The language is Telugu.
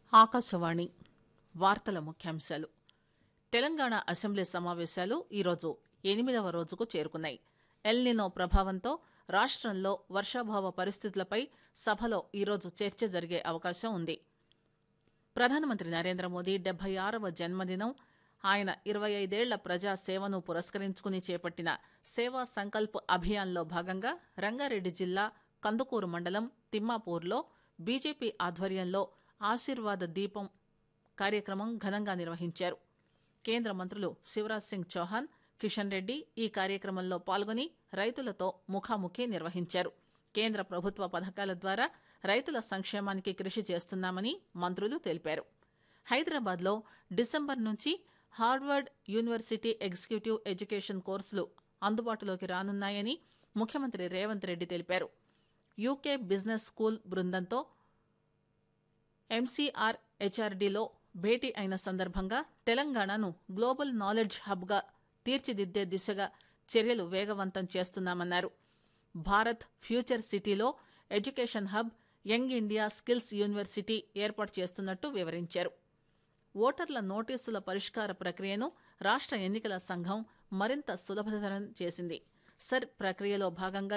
ఆకాశవాణి వార్తల ముఖ్యాంశాలు తెలంగాణ అసెంబ్లీ సమావేశాలు ఈరోజు ఎనిమిదవ రోజుకు చేరుకున్నాయి ఎల్నినో ప్రభావంతో రాష్టంలో వర్షాభావ పరిస్థితులపై సభలో ఈరోజు చర్చ జరిగే అవకాశం ఉంది ప్రధానమంత్రి నరేంద్ర మోదీ డెబ్బై ఆరవ జన్మదినం ఆయన ఇరవై ఐదేళ్ల ప్రజా సేవను పురస్కరించుకుని చేపట్టిన సేవా సంకల్ప్ అభియాన్లో భాగంగా రంగారెడ్డి జిల్లా కందుకూరు మండలం తిమ్మాపూర్లో బీజేపీ ఆధ్వర్యంలో ఆశీర్వాద దీపం కార్యక్రమం ఘనంగా నిర్వహించారు కేంద్ర మంత్రులు శివరాజ్ సింగ్ చౌహాన్ కిషన్ రెడ్డి ఈ కార్యక్రమంలో పాల్గొని రైతులతో ముఖాముఖి నిర్వహించారు కేంద్ర ప్రభుత్వ పథకాల ద్వారా రైతుల సంక్షేమానికి కృషి చేస్తున్నామని మంత్రులు తెలిపారు హైదరాబాద్లో డిసెంబర్ నుంచి హార్వర్డ్ యూనివర్సిటీ ఎగ్జిక్యూటివ్ ఎడ్యుకేషన్ కోర్సులు అందుబాటులోకి రానున్నాయని ముఖ్యమంత్రి రేవంత్ రెడ్డి తెలిపారు యూకే బిజినెస్ స్కూల్ బృందంతో ఎంసీఆర్ హెచ్ఆర్డీలో భేటీ అయిన సందర్భంగా తెలంగాణను గ్లోబల్ నాలెడ్జ్ హబ్గా తీర్చిదిద్దే దిశగా చర్యలు వేగవంతం చేస్తున్నామన్నారు భారత్ ఫ్యూచర్ సిటీలో education hub young India skills university ఏర్పాటు చేస్తున్నట్టు వివరించారు ఓటర్ల నోటీసుల పరిష్కార ప్రక్రియను రాష్ట్ర ఎన్నికల సంఘం మరింత సులభతరం చేసింది సర్ ప్రక్రియలో భాగంగా